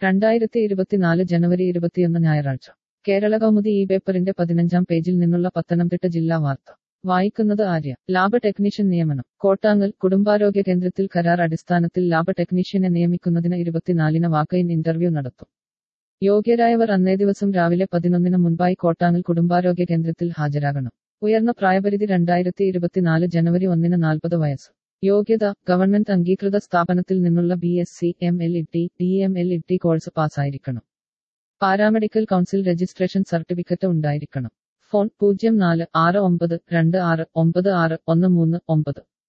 രണ്ടായിരത്തി ഇരുപത്തിനാല് ജനുവരി ഇരുപത്തിയൊന്ന് ഞായറാഴ്ച കേരള കൗമുദി ഈ പേപ്പറിന്റെ പതിനഞ്ചാം പേജിൽ നിന്നുള്ള പത്തനംതിട്ട ജില്ലാ വാർത്ത വായിക്കുന്നത് ആര്യ ലാബ് ടെക്നീഷ്യൻ നിയമനം കോട്ടാങ്ങൽ കുടുംബാരോഗ്യ കേന്ദ്രത്തിൽ കരാർ അടിസ്ഥാനത്തിൽ ലാബ് ടെക്നീഷ്യനെ നിയമിക്കുന്നതിന് ഇരുപത്തിനാലിന് വാക്കയിൻ ഇന്റർവ്യൂ നടത്തും യോഗ്യരായവർ അന്നേ ദിവസം രാവിലെ പതിനൊന്നിന് മുൻപായി കോട്ടാങ്ങൽ കുടുംബാരോഗ്യ കേന്ദ്രത്തിൽ ഹാജരാകണം ഉയർന്ന പ്രായപരിധി രണ്ടായിരത്തി ഇരുപത്തിനാല് ജനുവരി ഒന്നിന് നാൽപ്പത് വയസ്സ് യോഗ്യത ഗവൺമെന്റ് അംഗീകൃത സ്ഥാപനത്തിൽ നിന്നുള്ള B S C M L E D M L L E ടി കോഴ്സ് പാസ്സായിരിക്കണം പാരാമെഡിക്കൽ കൗൺസിൽ രജിസ്ട്രേഷൻ സർട്ടിഫിക്കറ്റ് ഉണ്ടായിരിക്കണം ഫോൺ പൂജ്യം നാല് ആറ് ഒമ്പത് രണ്ട് ആറ് ഒമ്പത് ആറ് ഒന്ന് മൂന്ന് ഒമ്പത്